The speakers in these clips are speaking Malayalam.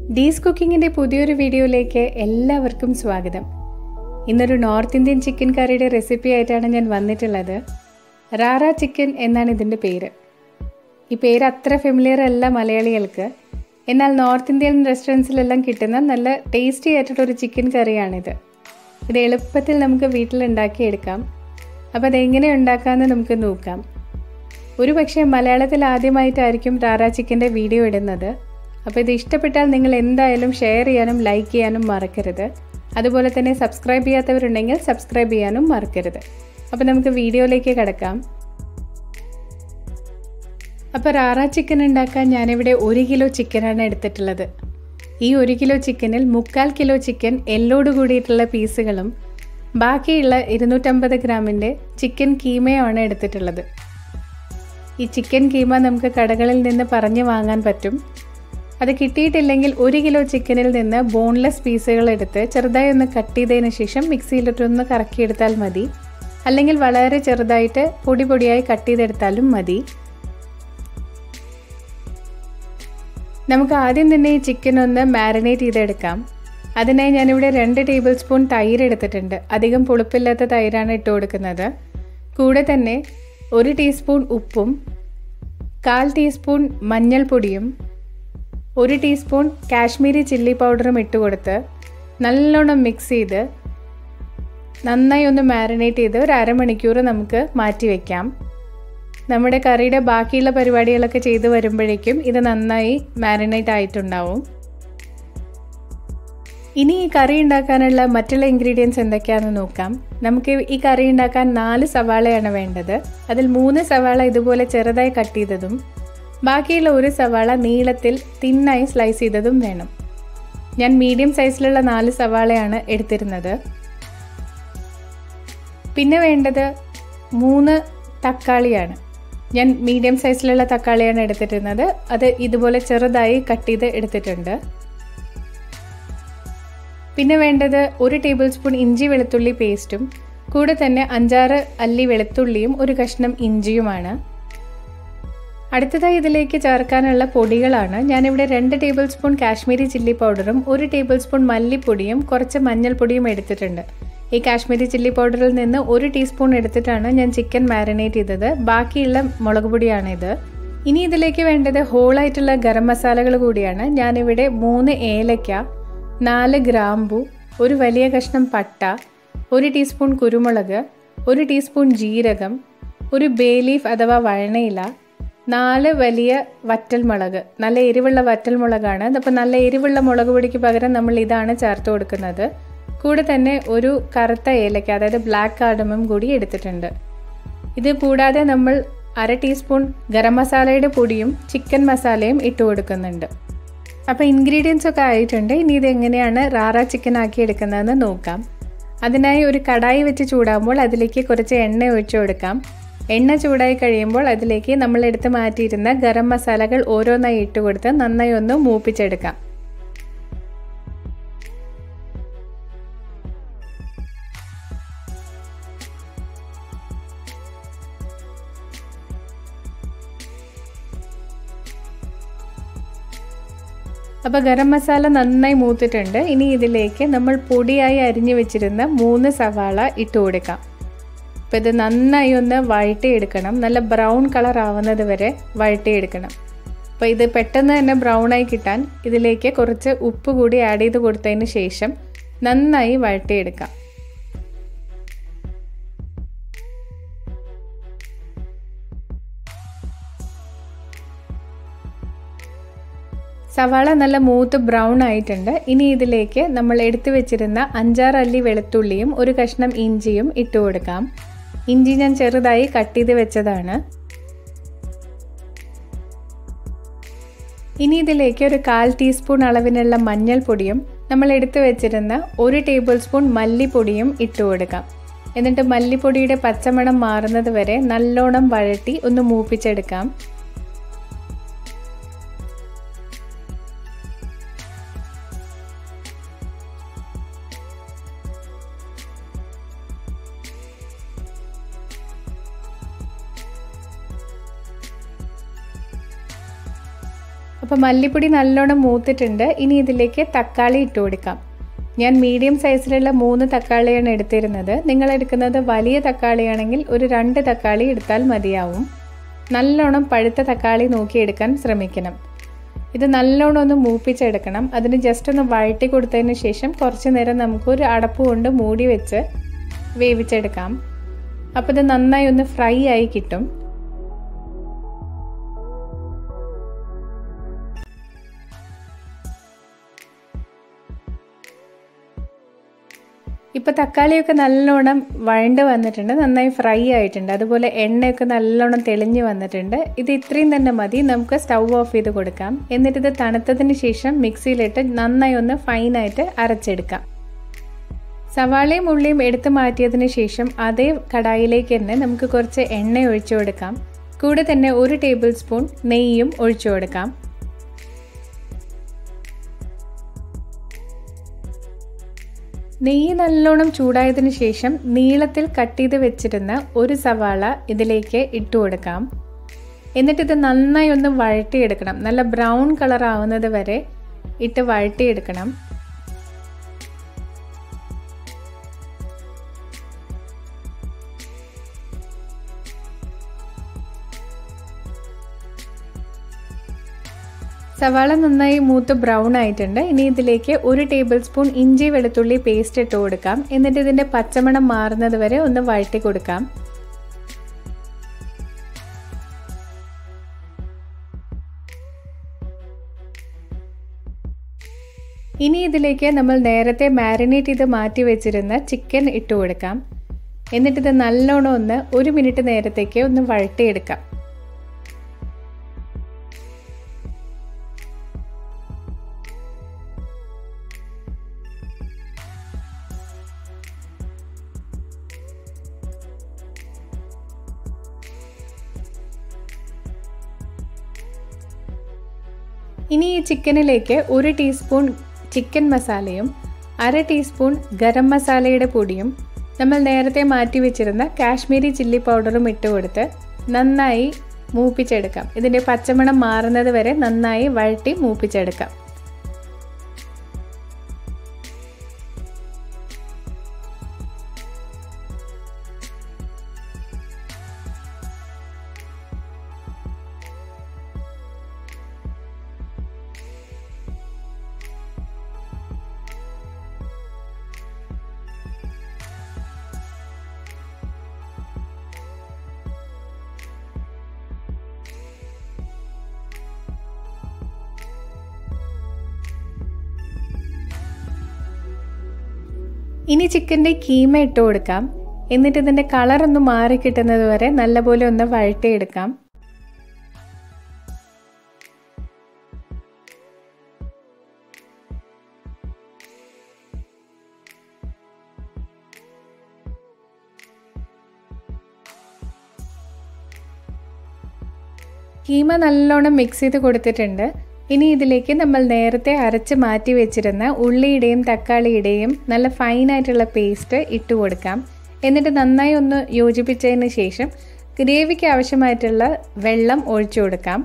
ഡീസ് കുക്കിങ്ങിൻ്റെ പുതിയൊരു വീഡിയോയിലേക്ക് എല്ലാവർക്കും സ്വാഗതം ഇന്നൊരു നോർത്ത് ഇന്ത്യൻ ചിക്കൻ കറിയുടെ റെസിപ്പി ആയിട്ടാണ് ഞാൻ വന്നിട്ടുള്ളത് റാറ ചിക്കൻ എന്നാണ് ഇതിൻ്റെ പേര് ഈ പേര് അത്ര ഫെമിലിയർ അല്ല മലയാളികൾക്ക് എന്നാൽ നോർത്ത് ഇന്ത്യൻ റെസ്റ്റോറൻറ്റ്സിലെല്ലാം കിട്ടുന്ന നല്ല ടേസ്റ്റി ആയിട്ടുള്ളൊരു ചിക്കൻ കറിയാണിത് ഇത് എളുപ്പത്തിൽ നമുക്ക് വീട്ടിലുണ്ടാക്കിയെടുക്കാം അപ്പോൾ അതെങ്ങനെ ഉണ്ടാക്കാമെന്ന് നമുക്ക് നോക്കാം ഒരു പക്ഷേ മലയാളത്തിൽ ആദ്യമായിട്ടായിരിക്കും റാറ ചിക്കൻ്റെ വീഡിയോ ഇടുന്നത് അപ്പോൾ ഇത് ഇഷ്ടപ്പെട്ടാൽ നിങ്ങൾ എന്തായാലും ഷെയർ ചെയ്യാനും ലൈക്ക് ചെയ്യാനും മറക്കരുത് അതുപോലെ തന്നെ സബ്സ്ക്രൈബ് ചെയ്യാത്തവരുണ്ടെങ്കിൽ സബ്സ്ക്രൈബ് ചെയ്യാനും മറക്കരുത് അപ്പോൾ നമുക്ക് വീഡിയോയിലേക്ക് കിടക്കാം അപ്പോൾ റാറ ചിക്കൻ ഉണ്ടാക്കാൻ ഞാനിവിടെ ഒരു കിലോ ചിക്കനാണ് എടുത്തിട്ടുള്ളത് ഈ ഒരു കിലോ ചിക്കനിൽ മുക്കാൽ കിലോ ചിക്കൻ എല്ലോട് കൂടിയിട്ടുള്ള പീസുകളും ബാക്കിയുള്ള ഇരുന്നൂറ്റമ്പത് ഗ്രാമിൻ്റെ ചിക്കൻ കീമയുമാണ് എടുത്തിട്ടുള്ളത് ഈ ചിക്കൻ കീമ നമുക്ക് കടകളിൽ നിന്ന് പറഞ്ഞു വാങ്ങാൻ പറ്റും അത് കിട്ടിയിട്ടില്ലെങ്കിൽ ഒരു കിലോ ചിക്കനിൽ നിന്ന് ബോൺലെസ് പീസുകൾ എടുത്ത് ചെറുതായി ഒന്ന് കട്ട് ചെയ്തതിന് ശേഷം മിക്സിയിലിട്ടൊന്ന് കറക്കിയെടുത്താൽ മതി അല്ലെങ്കിൽ വളരെ ചെറുതായിട്ട് പൊടി പൊടിയായി കട്ട് ചെയ്തെടുത്താലും മതി നമുക്ക് ആദ്യം തന്നെ ഈ ചിക്കൻ ഒന്ന് മാരിനേറ്റ് ചെയ്തെടുക്കാം അതിനായി ഞാനിവിടെ രണ്ട് ടേബിൾ സ്പൂൺ തൈര് എടുത്തിട്ടുണ്ട് അധികം പുളിപ്പില്ലാത്ത തൈരാണ് ഇട്ട് കൊടുക്കുന്നത് കൂടെ തന്നെ ഒരു ടീസ്പൂൺ ഉപ്പും കാൽ ടീസ്പൂൺ മഞ്ഞൾപ്പൊടിയും ഒരു ടീസ്പൂൺ കാശ്മീരി ചില്ലി പൗഡറും ഇട്ട് കൊടുത്ത് നല്ലോണം മിക്സ് ചെയ്ത് നന്നായി ഒന്ന് മാരിനേറ്റ് ചെയ്ത് ഒരു അരമണിക്കൂർ നമുക്ക് മാറ്റി വയ്ക്കാം നമ്മുടെ കറിയുടെ ബാക്കിയുള്ള പരിപാടികളൊക്കെ ചെയ്ത് വരുമ്പോഴേക്കും ഇത് നന്നായി മാരിനേറ്റ് ആയിട്ടുണ്ടാവും ഇനി ഈ കറി ഉണ്ടാക്കാനുള്ള മറ്റുള്ള ഇൻഗ്രീഡിയൻസ് എന്തൊക്കെയാണെന്ന് നോക്കാം നമുക്ക് ഈ കറി ഉണ്ടാക്കാൻ നാല് സവാളയാണ് വേണ്ടത് അതിൽ മൂന്ന് സവാള ഇതുപോലെ ചെറുതായി കട്ട് ചെയ്തതും ബാക്കിയുള്ള ഒരു സവാള നീളത്തിൽ തിന്നായി സ്ലൈസ് ചെയ്തതും വേണം ഞാൻ മീഡിയം സൈസിലുള്ള നാല് സവാളയാണ് എടുത്തിരുന്നത് പിന്നെ വേണ്ടത് മൂന്ന് തക്കാളിയാണ് ഞാൻ മീഡിയം സൈസിലുള്ള തക്കാളിയാണ് എടുത്തിരുന്നത് അത് ഇതുപോലെ ചെറുതായി കട്ട് ചെയ്ത് എടുത്തിട്ടുണ്ട് പിന്നെ വേണ്ടത് ഒരു ടേബിൾ സ്പൂൺ ഇഞ്ചി വെളുത്തുള്ളി പേസ്റ്റും കൂടെ തന്നെ അഞ്ചാറ് അല്ലി വെളുത്തുള്ളിയും ഒരു കഷ്ണം ഇഞ്ചിയുമാണ് അടുത്തതായി ഇതിലേക്ക് ചേർക്കാനുള്ള പൊടികളാണ് ഞാനിവിടെ രണ്ട് ടേബിൾ സ്പൂൺ കാശ്മീരി ചില്ലി പൗഡറും ഒരു ടേബിൾ സ്പൂൺ മല്ലിപ്പൊടിയും കുറച്ച് മഞ്ഞൾപ്പൊടിയും എടുത്തിട്ടുണ്ട് ഈ കാശ്മീരി ചില്ലി പൗഡറിൽ നിന്ന് ഒരു ടീസ്പൂൺ എടുത്തിട്ടാണ് ഞാൻ ചിക്കൻ മാരിനേറ്റ് ചെയ്തത് ബാക്കിയുള്ള മുളക് പൊടിയാണിത് ഇനി ഇതിലേക്ക് വേണ്ടത് ഹോളായിട്ടുള്ള ഗരം മസാലകൾ കൂടിയാണ് ഞാനിവിടെ മൂന്ന് ഏലക്ക നാല് ഗ്രാമ്പു ഒരു വലിയ കഷ്ണം പട്ട ഒരു ടീസ്പൂൺ കുരുമുളക് ഒരു ടീസ്പൂൺ ജീരകം ഒരു ബേ ലീഫ് അഥവാ വഴണയില നാല് വലിയ വറ്റൽമുളക് നല്ല എരിവുള്ള വറ്റൽമുളകാണ് അപ്പോൾ നല്ല എരിവുള്ള മുളക് പൊടിക്ക് പകരം നമ്മൾ ഇതാണ് ചേർത്ത് കൊടുക്കുന്നത് കൂടെ തന്നെ ഒരു കറുത്ത ഏലക്ക അതായത് ബ്ലാക്ക് കാർഡമം കൂടി എടുത്തിട്ടുണ്ട് ഇത് കൂടാതെ നമ്മൾ അര ടീസ്പൂൺ ഗരം മസാലയുടെ പൊടിയും ചിക്കൻ മസാലയും ഇട്ട് കൊടുക്കുന്നുണ്ട് അപ്പോൾ ഇൻഗ്രീഡിയൻസ് ഒക്കെ ആയിട്ടുണ്ട് ഇനി ഇത് എങ്ങനെയാണ് റാറ ചിക്കൻ ആക്കി എടുക്കുന്നതെന്ന് നോക്കാം അതിനായി ഒരു കടായി വെച്ച് ചൂടാകുമ്പോൾ അതിലേക്ക് കുറച്ച് എണ്ണ ഒഴിച്ചു കൊടുക്കാം എണ്ണ ചൂടായി കഴിയുമ്പോൾ അതിലേക്ക് നമ്മൾ എടുത്ത് മാറ്റിയിരുന്ന ഗരം മസാലകൾ ഓരോന്നായി ഇട്ട് കൊടുത്ത് നന്നായി ഒന്ന് മൂപ്പിച്ചെടുക്കാം അപ്പോൾ ഗരം മസാല നന്നായി മൂത്തിട്ടുണ്ട് ഇനി ഇതിലേക്ക് നമ്മൾ പൊടിയായി അരിഞ്ഞു വെച്ചിരുന്ന മൂന്ന് സവാള ഇട്ട് കൊടുക്കാം അപ്പോൾ ഇത് നന്നായി ഒന്ന് വഴട്ടിയെടുക്കണം നല്ല ബ്രൗൺ കളർ ആവുന്നത് വരെ വഴട്ടിയെടുക്കണം അപ്പോൾ ഇത് പെട്ടെന്ന് തന്നെ ബ്രൗൺ ആയി കിട്ടാൻ ഇതിലേക്ക് കുറച്ച് ഉപ്പ് കൂടി ആഡ് ചെയ്ത് കൊടുത്തതിന് ശേഷം നന്നായി വഴട്ടിയെടുക്കാം സവാള നല്ല മൂത്ത് ബ്രൗൺ ആയിട്ടുണ്ട് ഇനി ഇതിലേക്ക് നമ്മൾ എടുത്തു വെച്ചിരുന്ന അഞ്ചാറ് അല്ലി വെളുത്തുള്ളിയും ഒരു കഷ്ണം ഇഞ്ചിയും ഇട്ട് കൊടുക്കാം ഇഞ്ചി ഞാൻ ചെറുതായി കട്ട് ചെയ്ത് വെച്ചതാണ് ഇനി ഇതിലേക്ക് ഒരു കാൽ ടീസ്പൂൺ അളവിനുള്ള മഞ്ഞൾപ്പൊടിയും നമ്മൾ എടുത്തു വെച്ചിരുന്ന ഒരു ടേബിൾ സ്പൂൺ മല്ലിപ്പൊടിയും ഇട്ട് കൊടുക്കാം എന്നിട്ട് മല്ലിപ്പൊടിയുടെ പച്ചമണം മാറുന്നത് വരെ നല്ലോണം വഴട്ടി ഒന്ന് മൂപ്പിച്ചെടുക്കാം അപ്പോൾ മല്ലിപ്പൊടി നല്ലോണം മൂത്തിട്ടുണ്ട് ഇനി ഇതിലേക്ക് തക്കാളി ഇട്ട് കൊടുക്കാം ഞാൻ മീഡിയം സൈസിലുള്ള മൂന്ന് തക്കാളിയാണ് എടുത്തിരുന്നത് നിങ്ങൾ എടുക്കുന്നത് വലിയ തക്കാളിയാണെങ്കിൽ ഒരു രണ്ട് തക്കാളി എടുത്താൽ മതിയാവും നല്ലോണം പഴുത്ത തക്കാളി നോക്കിയെടുക്കാൻ ശ്രമിക്കണം ഇത് നല്ലോണം ഒന്ന് മൂപ്പിച്ചെടുക്കണം അതിന് ജസ്റ്റ് ഒന്ന് വഴറ്റി കൊടുത്തതിന് ശേഷം കുറച്ച് നേരം നമുക്ക് ഒരു അടപ്പ് കൊണ്ട് മൂടി വെച്ച് വേവിച്ചെടുക്കാം അപ്പോൾ ഇത് നന്നായി ഒന്ന് ഫ്രൈ ആയി കിട്ടും ഇപ്പോൾ തക്കാളിയൊക്കെ നല്ലോണം വഴണ്ട് വന്നിട്ടുണ്ട് നന്നായി ഫ്രൈ ആയിട്ടുണ്ട് അതുപോലെ എണ്ണയൊക്കെ നല്ലോണം തെളിഞ്ഞ് വന്നിട്ടുണ്ട് ഇത് ഇത്രയും തന്നെ മതി നമുക്ക് സ്റ്റൗ ഓഫ് ചെയ്ത് കൊടുക്കാം എന്നിട്ട് ഇത് തണുത്തതിന് ശേഷം മിക്സിയിലിട്ട് നന്നായി ഒന്ന് ഫൈനായിട്ട് അരച്ചെടുക്കാം സവാളയും ഉള്ളിയും എടുത്തു മാറ്റിയതിന് ശേഷം അതേ കടായിലേക്ക് തന്നെ നമുക്ക് കുറച്ച് എണ്ണ ഒഴിച്ചു കൊടുക്കാം കൂടെ തന്നെ ഒരു ടേബിൾ സ്പൂൺ നെയ്യും ഒഴിച്ചു കൊടുക്കാം നെയ്യ് നല്ലോണം ചൂടായതിനു ശേഷം നീളത്തിൽ കട്ട് ചെയ്ത് വെച്ചിരുന്ന ഒരു സവാള ഇതിലേക്ക് ഇട്ടു കൊടുക്കാം എന്നിട്ട് ഇത് നന്നായി ഒന്ന് വഴട്ടിയെടുക്കണം നല്ല ബ്രൗൺ കളർ ആവുന്നത് വരെ ഇട്ട് വഴട്ടിയെടുക്കണം സവാള നന്നായി മൂത്ത് ബ്രൗൺ ആയിട്ടുണ്ട് ഇനി ഇതിലേക്ക് ഒരു ടേബിൾ സ്പൂൺ ഇഞ്ചി വെളുത്തുള്ളി പേസ്റ്റ് ഇട്ട് കൊടുക്കാം എന്നിട്ട് ഇതിൻ്റെ പച്ചമണം മാറുന്നത് വരെ ഒന്ന് വഴറ്റി കൊടുക്കാം ഇനി ഇതിലേക്ക് നമ്മൾ നേരത്തെ മാരിനേറ്റ് ചെയ്ത് മാറ്റി വെച്ചിരുന്ന ചിക്കൻ ഇട്ട് കൊടുക്കാം എന്നിട്ടിത് നല്ലോണം ഒന്ന് ഒരു മിനിറ്റ് നേരത്തേക്ക് ഒന്ന് വഴട്ടിയെടുക്കാം ഇനി ഈ ചിക്കനിലേക്ക് ഒരു ടീസ്പൂൺ ചിക്കൻ മസാലയും അര ടീസ്പൂൺ ഗരം മസാലയുടെ പൊടിയും നമ്മൾ നേരത്തെ മാറ്റി വെച്ചിരുന്ന കാശ്മീരി ചില്ലി പൗഡറും ഇട്ട് കൊടുത്ത് നന്നായി മൂപ്പിച്ചെടുക്കാം ഇതിൻ്റെ പച്ചമണം മാറുന്നത് വരെ നന്നായി വഴട്ടി മൂപ്പിച്ചെടുക്കാം ഇനി ചിക്കൻ്റെ കീമ ഇട്ട് കൊടുക്കാം എന്നിട്ട് ഇതിൻ്റെ കളർ ഒന്ന് മാറി കിട്ടുന്നത് വരെ നല്ലപോലെ ഒന്ന് വഴട്ടിയെടുക്കാം കീമ നല്ലോണം മിക്സ് ചെയ്ത് കൊടുത്തിട്ടുണ്ട് ഇനി ഇതിലേക്ക് നമ്മൾ നേരത്തെ അരച്ച് മാറ്റി വെച്ചിരുന്ന ഉള്ളിയുടെയും തക്കാളിയുടെയും നല്ല ഫൈനായിട്ടുള്ള പേസ്റ്റ് ഇട്ട് കൊടുക്കാം എന്നിട്ട് നന്നായി ഒന്ന് യോജിപ്പിച്ചതിന് ശേഷം ഗ്രേവിക്ക് ആവശ്യമായിട്ടുള്ള വെള്ളം ഒഴിച്ചു കൊടുക്കാം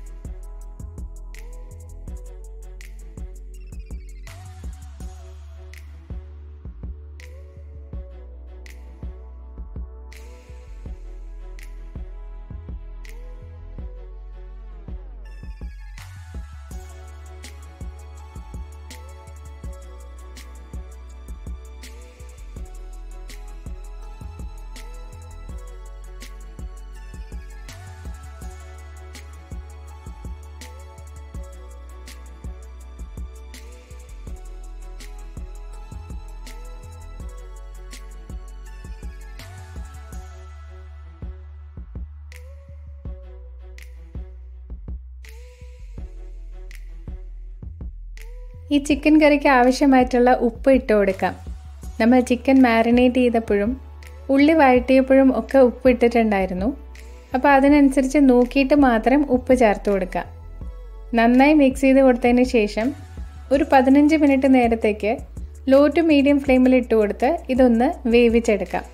ഈ ചിക്കൻ കറിക്ക് ആവശ്യമായിട്ടുള്ള ഉപ്പ് ഇട്ട് കൊടുക്കാം നമ്മൾ ചിക്കൻ മാരിനേറ്റ് ചെയ്തപ്പോഴും ഉള്ളി വഴറ്റിയപ്പോഴും ഒക്കെ ഉപ്പ് ഇട്ടിട്ടുണ്ടായിരുന്നു അപ്പോൾ അതിനനുസരിച്ച് നോക്കിയിട്ട് മാത്രം ഉപ്പ് ചേർത്ത് കൊടുക്കുക നന്നായി മിക്സ് ചെയ്ത് കൊടുത്തതിന് ശേഷം ഒരു പതിനഞ്ച് മിനിറ്റ് നേരത്തേക്ക് ലോ ടു മീഡിയം ഫ്ലെയിമിൽ ഇട്ട് കൊടുത്ത് ഇതൊന്ന് വേവിച്ചെടുക്കാം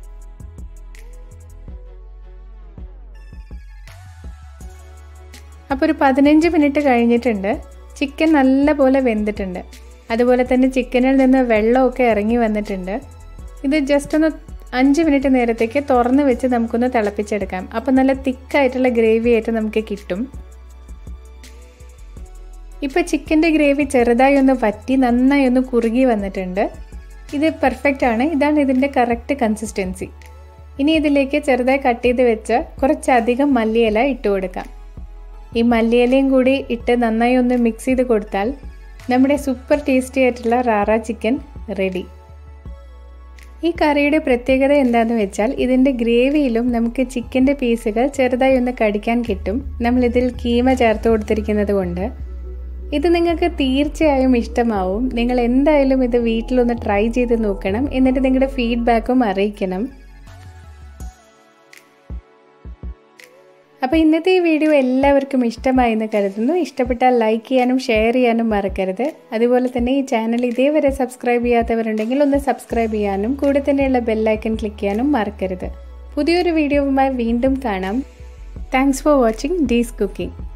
അപ്പോൾ അപ്പോൾ ഒരു പതിനഞ്ച് മിനിറ്റ് കഴിഞ്ഞിട്ടുണ്ട് ചിക്കൻ നല്ലപോലെ വെന്തിട്ടുണ്ട് അതുപോലെ തന്നെ ചിക്കനിൽ നിന്ന് വെള്ളമൊക്കെ ഇറങ്ങി വന്നിട്ടുണ്ട് ഇത് ജസ്റ്റ് ഒന്ന് അഞ്ച് മിനിറ്റ് നേരത്തേക്ക് തുറന്ന് വെച്ച് നമുക്കൊന്ന് തിളപ്പിച്ചെടുക്കാം അപ്പോൾ നല്ല തിക്കായിട്ടുള്ള ഗ്രേവി ആയിട്ട് നമുക്ക് കിട്ടും ഇപ്പോൾ ചിക്കൻ്റെ ഗ്രേവി ചെറുതായി ഒന്ന് വറ്റി നന്നായി ഒന്ന് കുറുകി വന്നിട്ടുണ്ട് ഇത് പെർഫെക്റ്റ് ആണ് ഇതാണ് ഇതിൻ്റെ കറക്റ്റ് കൺസിസ്റ്റൻസി ഇനി ഇതിലേക്ക് ചെറുതായി കട്ട് ചെയ്ത് വെച്ച് കുറച്ചധികം മല്ലിയില ഇട്ട് കൊടുക്കാം ഈ മല്ലിയിലയും കൂടി ഇട്ട് നന്നായി ഒന്ന് മിക്സ് ചെയ്ത് കൊടുത്താൽ നമ്മുടെ സൂപ്പർ ടേസ്റ്റി ആയിട്ടുള്ള റാറ ചിക്കൻ റെഡി ഈ കറിയുടെ പ്രത്യേകത എന്താണെന്ന് വെച്ചാൽ ഇതിൻ്റെ ഗ്രേവിയിലും നമുക്ക് ചിക്കൻ്റെ പീസുകൾ ചെറുതായി ഒന്ന് കടിക്കാൻ കിട്ടും നമ്മളിതിൽ കീമ ചേർത്ത് കൊടുത്തിരിക്കുന്നത് കൊണ്ട് ഇത് നിങ്ങൾക്ക് തീർച്ചയായും ഇഷ്ടമാവും നിങ്ങൾ എന്തായാലും ഇത് വീട്ടിലൊന്ന് ട്രൈ ചെയ്ത് നോക്കണം എന്നിട്ട് നിങ്ങളുടെ ഫീഡ്ബാക്കും അറിയിക്കണം അപ്പോൾ ഇന്നത്തെ ഈ വീഡിയോ എല്ലാവർക്കും ഇഷ്ടമായി എന്ന് കരുതുന്നു ഇഷ്ടപ്പെട്ടാൽ ലൈക്ക് ചെയ്യാനും ഷെയർ ചെയ്യാനും മറക്കരുത് അതുപോലെ തന്നെ ഈ ചാനൽ ഇതേവരെ സബ്സ്ക്രൈബ് ചെയ്യാത്തവരുണ്ടെങ്കിൽ ഒന്ന് സബ്സ്ക്രൈബ് ചെയ്യാനും കൂടെ തന്നെയുള്ള ബെല്ലൈക്കൺ ക്ലിക്ക് ചെയ്യാനും മറക്കരുത് പുതിയൊരു വീഡിയോവുമായി വീണ്ടും കാണാം thanks for watching Dee's cooking